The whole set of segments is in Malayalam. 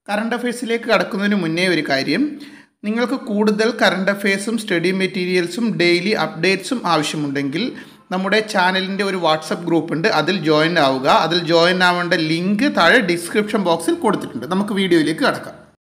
കറണ്ട് അഫയേഴ്സിലേക്ക് കടക്കുന്നതിന് മുന്നേ ഒരു കാര്യം നിങ്ങൾക്ക് കൂടുതൽ കറണ്ട് അഫയേഴ്സും സ്റ്റഡി മെറ്റീരിയൽസും ഡെയിലി അപ്ഡേറ്റ്സും ആവശ്യമുണ്ടെങ്കിൽ നമ്മുടെ ചാനലിൻ്റെ ഒരു വാട്സപ്പ് ഗ്രൂപ്പ് ഉണ്ട് അതിൽ ജോയിൻ ആവുക അതിൽ ജോയിൻ ആവേണ്ട ലിങ്ക് താഴെ ഡിസ്ക്രിപ്ഷൻ ബോക്സിൽ കൊടുത്തിട്ടുണ്ട് നമുക്ക് വീഡിയോയിലേക്ക് കടക്കാം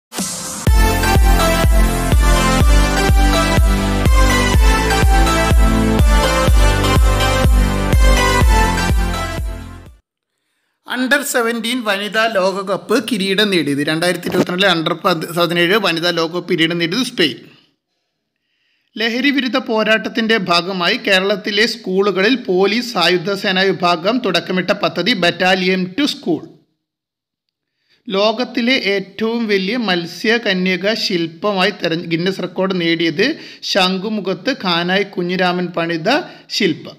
അണ്ടർ സെവൻറ്റീൻ വനിതാ ലോകകപ്പ് കിരീടം നേടിയത് രണ്ടായിരത്തി ഇരുപത്തിരണ്ടിലെ അണ്ടർ പതിനേഴ് വനിതാ ലോകകപ്പ് കിരീടം നേടിയത് സ്പെയിൻ ലഹരി വിരുദ്ധ പോരാട്ടത്തിൻ്റെ ഭാഗമായി കേരളത്തിലെ സ്കൂളുകളിൽ പോലീസ് സായുധസേന വിഭാഗം തുടക്കമിട്ട പദ്ധതി ബറ്റാലിയൻ ടു സ്കൂൾ ലോകത്തിലെ ഏറ്റവും വലിയ മത്സ്യകന്യക ശില്പമായി തെരഞ്ഞ ഗിന്നസ് റെക്കോർഡ് നേടിയത് ശംഖുമുഖത്ത് കാനായി കുഞ്ഞിരാമൻ പണിത ശില്പം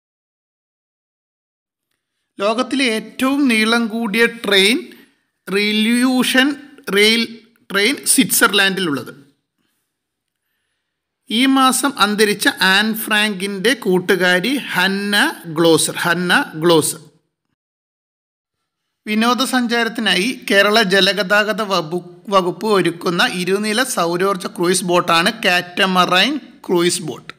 ലോകത്തിലെ ഏറ്റവും നീളം കൂടിയ ട്രെയിൻ റില്യൂഷൻ റെയിൽ ട്രെയിൻ സ്വിറ്റ്സർലാൻഡിലുള്ളത് ഈ മാസം അന്തരിച്ച ആൻ ഫ്രാങ്കിൻ്റെ കൂട്ടുകാരി ഹന്ന ഗ്ലോസർ ഹന്ന ഗ്ലോസർ വിനോദസഞ്ചാരത്തിനായി കേരള ജലഗതാഗത വകുപ്പ് ഒരുക്കുന്ന ഇരുനില സൗരോർജ്ജ ക്രൂയിസ് ബോട്ടാണ് കാറ്റമറൈൻ ക്രൂയിസ് ബോട്ട്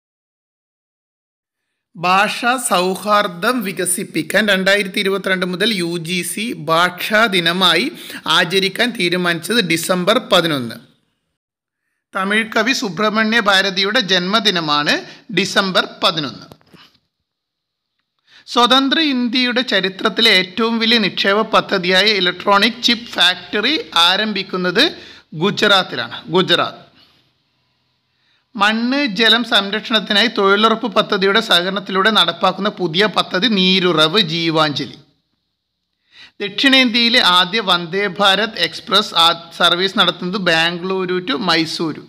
ഭാഷാ സൗഹാർദ്ദം വികസിപ്പിക്കാൻ രണ്ടായിരത്തി ഇരുപത്തിരണ്ട് മുതൽ യു ജി സി ഭാഷാ ദിനമായി ആചരിക്കാൻ തീരുമാനിച്ചത് ഡിസംബർ പതിനൊന്ന് തമിഴ് കവി സുബ്രഹ്മണ്യ ഭാരതിയുടെ ജന്മദിനമാണ് ഡിസംബർ പതിനൊന്ന് സ്വതന്ത്ര ഇന്ത്യയുടെ ചരിത്രത്തിലെ ഏറ്റവും വലിയ നിക്ഷേപ പദ്ധതിയായ ഇലക്ട്രോണിക് ചിപ്പ് ഫാക്ടറി ആരംഭിക്കുന്നത് ഗുജറാത്തിലാണ് ഗുജറാത്ത് മണ്ണ് ജലം സംരക്ഷണത്തിനായി തൊഴിലുറപ്പ് പദ്ധതിയുടെ സഹകരണത്തിലൂടെ നടപ്പാക്കുന്ന പുതിയ പദ്ധതി നീരുറവ് ജീവാഞ്ജലി ദക്ഷിണേന്ത്യയിലെ ആദ്യ വന്ദേ ഭാരത് എക്സ്പ്രസ് സർവീസ് നടത്തുന്നത് ബാംഗ്ലൂരു ടു മൈസൂരു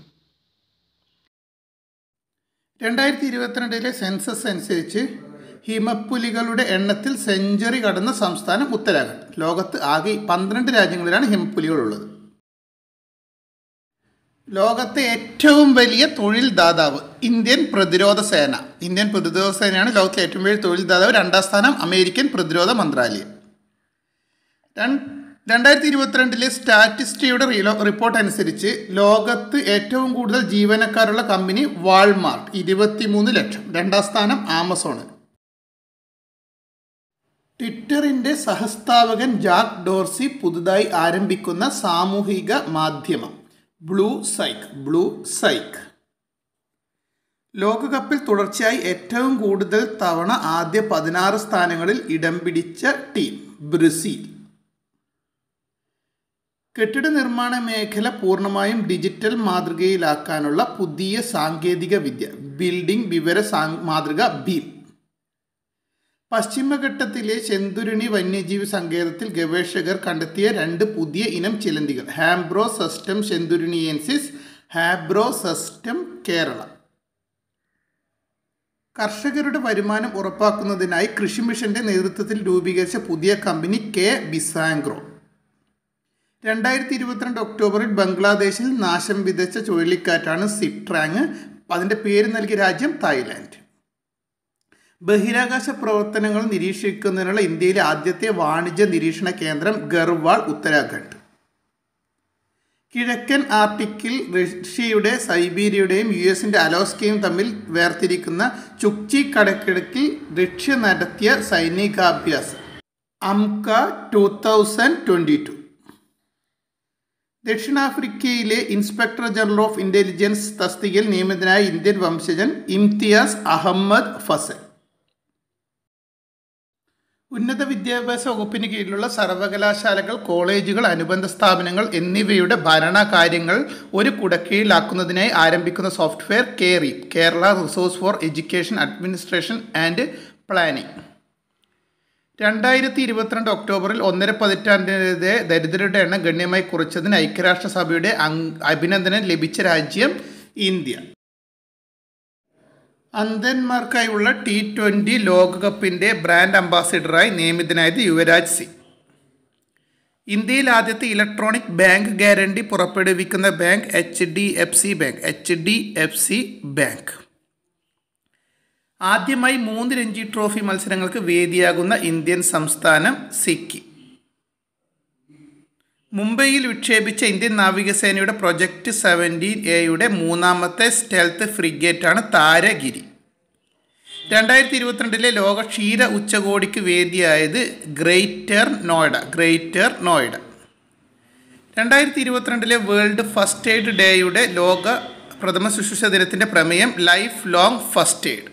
രണ്ടായിരത്തി ഇരുപത്തിരണ്ടിലെ സെൻസസ് അനുസരിച്ച് ഹിമപ്പുലികളുടെ എണ്ണത്തിൽ സെഞ്ചുറി കടന്ന സംസ്ഥാനം ഉത്തരാഖണ്ഡ് ലോകത്ത് ആകെ പന്ത്രണ്ട് രാജ്യങ്ങളിലാണ് ഹിമപ്പുലികളുള്ളത് ലോകത്തെ ഏറ്റവും വലിയ തൊഴിൽ ദാതാവ് ഇന്ത്യൻ പ്രതിരോധ സേന ഇന്ത്യൻ പ്രതിരോധ സേനയാണ് ലോകത്തെ ഏറ്റവും വലിയ തൊഴിൽ ദാതാവ് രണ്ടാം സ്ഥാനം അമേരിക്കൻ പ്രതിരോധ മന്ത്രാലയം രണ്ടായിരത്തി ഇരുപത്തിരണ്ടിലെ സ്റ്റാറ്റിസ്റ്റിയുടെ റിപ്പോർട്ട് അനുസരിച്ച് ലോകത്ത് ഏറ്റവും കൂടുതൽ ജീവനക്കാരുള്ള കമ്പനി വാൾമാർട്ട് ഇരുപത്തിമൂന്ന് ലക്ഷം രണ്ടാം സ്ഥാനം ആമസോണ് ട്വിറ്ററിൻ്റെ സഹസ്ഥാപകൻ ജാക്ക് ഡോർസി പുതുതായി ആരംഭിക്കുന്ന സാമൂഹിക മാധ്യമം ബ്ലൂ സൈക്ക് ബ്ലൂ സൈക്ക് ലോകകപ്പിൽ തുടർച്ചയായി ഏറ്റവും കൂടുതൽ തവണ ആദ്യ പതിനാറ് സ്ഥാനങ്ങളിൽ ഇടം പിടിച്ച ടീം ബ്രസീൽ കെട്ടിട നിർമ്മാണ മേഖല പൂർണ്ണമായും ഡിജിറ്റൽ മാതൃകയിലാക്കാനുള്ള പുതിയ സാങ്കേതിക വിദ്യ ബിൽഡിംഗ് വിവര മാതൃക ബീം പശ്ചിമഘട്ടത്തിലെ ചെന്തുരുണി വന്യജീവി സങ്കേതത്തിൽ ഗവേഷകർ കണ്ടെത്തിയ രണ്ട് പുതിയ ഇനം ചിലന്തികൾ ഹാംബ്രോ സസ്റ്റം ചെന്തുരുണിയൻസിസ് ഹാബ്രോ സസ്റ്റം കേരള കർഷകരുടെ വരുമാനം ഉറപ്പാക്കുന്നതിനായി കൃഷി മിഷന്റെ നേതൃത്വത്തിൽ രൂപീകരിച്ച പുതിയ കമ്പനി കെ ബിസാംഗ്രോ രണ്ടായിരത്തി ഇരുപത്തിരണ്ട് ഒക്ടോബറിൽ ബംഗ്ലാദേശിൽ നാശം വിതച്ച ചുഴലിക്കാറ്റാണ് സിട്രാങ് അതിൻ്റെ പേര് നൽകിയ രാജ്യം തായ്ലാൻഡ് ബഹിരാകാശ പ്രവർത്തനങ്ങൾ നിരീക്ഷിക്കുന്നതിനുള്ള ഇന്ത്യയിലെ ആദ്യത്തെ വാണിജ്യ നിരീക്ഷണ കേന്ദ്രം ഗർവാൾ ഉത്തരാഖണ്ഡ് കിഴക്കൻ ആർട്ടിക്കിൽ റഷ്യയുടെ സൈബീരിയയുടെയും യു എസിൻ്റെ അലോസ്കയും തമ്മിൽ വേർതിരിക്കുന്ന ചുക്ചി കടക്കിടക്കിൽ റഷ്യ നടത്തിയ സൈനികാഭ്യാസം Umka two thousand twenty two ദക്ഷിണാഫ്രിക്കയിലെ ഇൻസ്പെക്ടർ ജനറൽ ഓഫ് ഇൻ്റലിജൻസ് തസ്തികയിൽ നിയമിതനായ ഇന്ത്യൻ വംശജൻ ഇംതിയാസ് അഹമ്മദ് ഫസൽ ഉന്നത വിദ്യാഭ്യാസ വകുപ്പിന് കീഴിലുള്ള സർവകലാശാലകൾ കോളേജുകൾ അനുബന്ധ സ്ഥാപനങ്ങൾ എന്നിവയുടെ ഭരണകാര്യങ്ങൾ ഒരു കുടക്കീഴിലാക്കുന്നതിനായി ആരംഭിക്കുന്ന സോഫ്റ്റ്വെയർ കെയറി Kerala resource for education administration and planning രണ്ടായിരത്തി ഇരുപത്തിരണ്ട് ഒക്ടോബറിൽ ഒന്നര പതിറ്റാണ്ടിനിടെ ദരിദ്രരുടെ എണ്ണം ഗണ്യമായി കുറച്ചതിന് ഐക്യരാഷ്ട്രസഭയുടെ അഭിനന്ദനം ലഭിച്ച രാജ്യം ഇന്ത്യ അന്ധന്മാർക്കായുള്ള ടി ട്വൻ്റി ലോകകപ്പിൻ്റെ ബ്രാൻഡ് അംബാസിഡറായി നിയമിതനായത് യുവരാജ് സിംഗ് ഇന്ത്യയിൽ ആദ്യത്തെ ഇലക്ട്രോണിക് ബാങ്ക് ഗ്യാരണ്ടി പുറപ്പെടുവിക്കുന്ന bank H D F C bank H D F C bank ആദ്യമായി മൂന്ന് രഞ്ജി ട്രോഫി മത്സരങ്ങൾക്ക് വേദിയാകുന്ന ഇന്ത്യൻ സംസ്ഥാനം സിക്കിം മുംബൈയിൽ വിക്ഷേപിച്ച ഇന്ത്യൻ നാവികസേനയുടെ പ്രൊജക്ട് സെവൻറ്റീൻ എയുടെ മൂന്നാമത്തെ സ്റ്റെൽത്ത് ഫ്രിഗേറ്റാണ് താരഗിരി രണ്ടായിരത്തി ഇരുപത്തിരണ്ടിലെ ലോക ക്ഷീര ഉച്ചകോടിക്ക് വേദിയായത് ഗ്രേറ്റർ നോയിഡ ഗ്രേറ്റർ നോയിഡ രണ്ടായിരത്തി ഇരുപത്തിരണ്ടിലെ വേൾഡ് ഫസ്റ്റ് എയ്ഡ് ഡേയുടെ ലോക പ്രഥമ ശുശ്രൂഷ ദിനത്തിൻ്റെ പ്രമേയം ലൈഫ് ലോങ് ഫസ്റ്റ് എയ്ഡ്